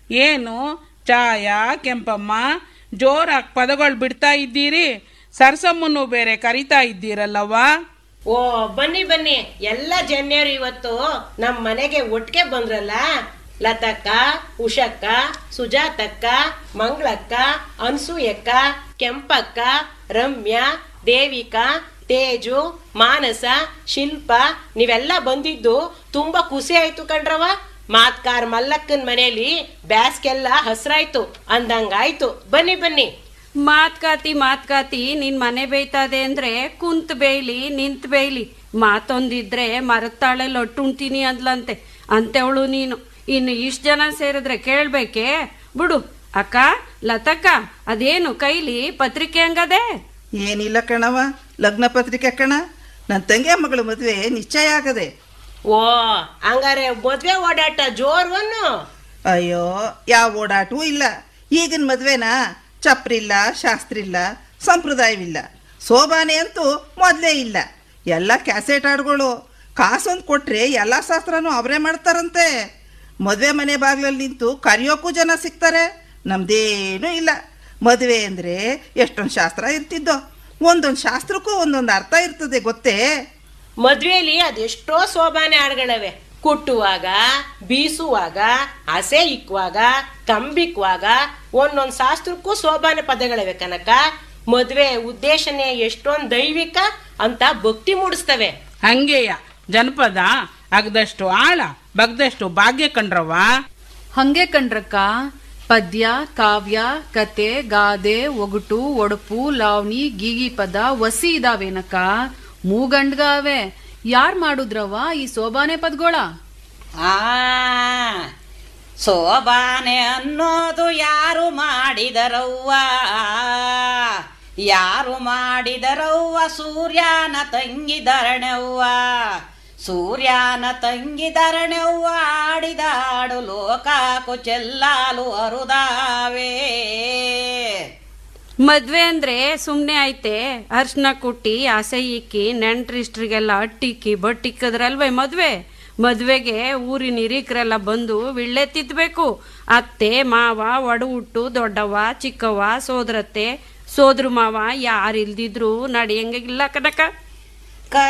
ಏನು ಚಾಯ ಕೆಂಪಮ್ಮ ಜೋರಾಗಿ ಪದಗಳು ಬಿಡ್ತಾ ಇದ್ದೀರಿ ಸರ್ಸಮ್ಮನ್ನು ಬೇರೆ ಕರಿತಾ ಇದ್ದೀರಲ್ಲವ್ವ ಓ ಬನ್ನಿ ಬನ್ನಿ ಎಲ್ಲ ಜನ್ಯರು ಇವತ್ತು ನಮ್ಮ ಮನೆಗೆ ಒಟ್ಟಿಗೆ ಬಂದ್ರಲ್ಲ ಲತಕ್ಕ ಉಷಕ್ಕ ಸುಜಾತಕ್ಕ ಮಂಗಳಕ್ಕ ಅನ್ಸೂಯಕ್ಕ ಕೆಂಪಕ್ಕ ರಮ್ಯಾ ದೇವಿಕಾ ತೇಜು ಮಾನಸ ಶಿಲ್ಪ ನೀವೆಲ್ಲ ಬಂದಿದ್ದು ತುಂಬಾ ಖುಷಿ ಆಯ್ತು ಕಣ್ರವ ಮಾತ್ಕಾರ್ ಮಲ್ಲಕ್ಕನ್ ಮನೇಲಿ ಬ್ಯಾಸ್ಗೆಲ್ಲ ಹಸ್ರಾಯ್ತು ಅಂದಂಗಾಯ್ತು ಬನ್ನಿ ಬನ್ನಿ ಮಾತ್ಕಾತಿ ಮಾತ್ಕಾತಿ ನಿನ್ ಮನೆ ಬೇಯ್ತದೆ ಅಂದ್ರೆ ಕುಂತ್ ಬೇಯ್ಲಿ ನಿಂತ್ ಬೇಯ್ಲಿ ಮಾತೊಂದಿದ್ರೆ ಮರದ ತಾಳೆಲ್ಲ ಒಟ್ಟುಣ್ತೀನಿ ಅಂದ್ಲಂತೆ ಅಂತವಳು ನೀನು ಇನ್ನು ಇಷ್ಟ್ ಜನ ಸೇರಿದ್ರೆ ಕೇಳ್ಬೇಕೆ ಬಿಡು ಅಕ್ಕ ಲತಕ್ಕ ಅದೇನು ಕೈಲಿ ಪತ್ರಿಕೆ ಹಂಗದೆ ಏನಿಲ್ಲ ಕಣವ ಲಗ್ನ ಪತ್ರಿಕೆ ಕಣ ನನ್ನ ತಂಗಿ ಮಗಳ ಮದುವೆ ನಿಶ್ಚಯ ಆಗದೆ ಓ ಹಂಗಾರೆ ಮದ್ವೆ ಓಡಾಟ ಜೋರ್ವನ್ನು ಅಯ್ಯೋ ಯಾವ ಓಡಾಟವೂ ಇಲ್ಲ ಈಗಿನ ಮದುವೆನ ಚಪ್ರಿಲ್ಲ ಶಾಸ್ತ್ರ ಇಲ್ಲ ಸಂಪ್ರದಾಯವಿಲ್ಲ ಶೋಭಾನೆ ಅಂತೂ ಮೊದಲೇ ಇಲ್ಲ ಎಲ್ಲ ಕ್ಯಾಸೆಟ್ ಹಾಡುಗಳು ಕಾಸೊಂದು ಕೊಟ್ರೆ ಎಲ್ಲ ಶಾಸ್ತ್ರನೂ ಅವರೇ ಮಾಡ್ತಾರಂತೆ ಮದುವೆ ಮನೆ ಬಾಗಿಲಲ್ಲಿ ನಿಂತು ಕರೆಯೋಕ್ಕೂ ಜನ ಸಿಗ್ತಾರೆ ನಮ್ದೇನೂ ಇಲ್ಲ ಮದುವೆ ಅಂದರೆ ಎಷ್ಟೊಂದು ಶಾಸ್ತ್ರ ಇರ್ತಿದ್ದೋ ಒಂದೊಂದು ಶಾಸ್ತ್ರಕ್ಕೂ ಒಂದೊಂದು ಅರ್ಥ ಇರ್ತದೆ ಗೊತ್ತೇ ಮದ್ವೆಲಿ ಅದೆಷ್ಟೋ ಶೋಭಾನೆ ಹಾಡುಗಳವೆ ಕುಟ್ಟುವಾಗ ಬೀಸುವಾಗ ಹಸೆ ಇಕ್ಕುವಾಗ ಕಂಬಿಕ್ಕುವಾಗ ಒಂದೊಂದ್ ಶಾಸ್ತ್ರಕ್ಕೂ ಶೋಭಾನೆ ಪದಗಳಿವೆ ಕನಕ ಮದ್ವೆ ಉದ್ದೇಶನೇ ಎಷ್ಟೊಂದ್ ದೈವಿಕ ಅಂತ ಭಕ್ತಿ ಮೂಡಿಸ್ತವೆ ಹಂಗೆಯ ಜನಪದ ಅಗ್ದಷ್ಟು ಆಳ ಬಗ್ದಷ್ಟು ಭಾಗ್ಯ ಕಂಡ್ರವ್ವ ಹಂಗೆ ಕಂಡ್ರಕ್ಕ ಪದ್ಯ ಕಾವ್ಯ ಕತೆ ಗಾದೆ ಒಗಟು ಒಡಪು ಲಾವಣಿ ಗೀಗಿ ಪದ ವಸಿ ಇದಾವೇನಕ್ಕ ಮೂಗಂಡ್ಗಾವೆ ಯಾರ್ ಮಾಡುದ್ರವ್ವ ಈ ಸೋಬಾನೆ ಪದ್ಗೋಳ ಆ ಸೋಬಾನೆ ಅನ್ನೋದು ಯಾರು ಮಾಡಿದರವ್ವ ಯಾರು ಮಾಡಿದರವ್ವ ಸೂರ್ಯನ ತಂಗಿ ಧರಣೆವ್ವ ಸೂರ್ಯನ ತಂಗಿ ಧರಣೆವ್ವ ಆಡಿದಾಡು ಲೋಕಾಕು ಚೆಲ್ಲಾಲು ಅರುದಾವೇ ಮದ್ವೆ ಅಂದ್ರೆ ಸುಮ್ನೆ ಐತೆ ಅರ್ಶನ ಕುಟ್ಟಿ ಆಸೆ ಇಕ್ಕಿ ನೆಂಟ್ರಿಸ್ಟ್ರಿಗೆಲ್ಲ ಅಟ್ಟಿಕ್ಕಿ ಬಟ್ಟಿಕ್ಕದ್ರಲ್ವೇ ಮದ್ವೆ ಮದ್ವೆಗೆ ಊರಿನ ಹಿರೀಕರೆಲ್ಲ ಬಂದು ವಿಳ್ಳೆ ತಿದ್ದಬೇಕು ಅತ್ತೆ ಮಾವ ಒಡಹುಟ್ಟು ದೊಡ್ಡವ್ವ ಚಿಕ್ಕವ್ವ ಸೋದರತ್ತೆ ಸೋದ್ರ ಮಾವ ಯಾರಿಲ್ದಿದ್ರು ನಡೆಯಂಗಿಲ್ಲ ಕನಕ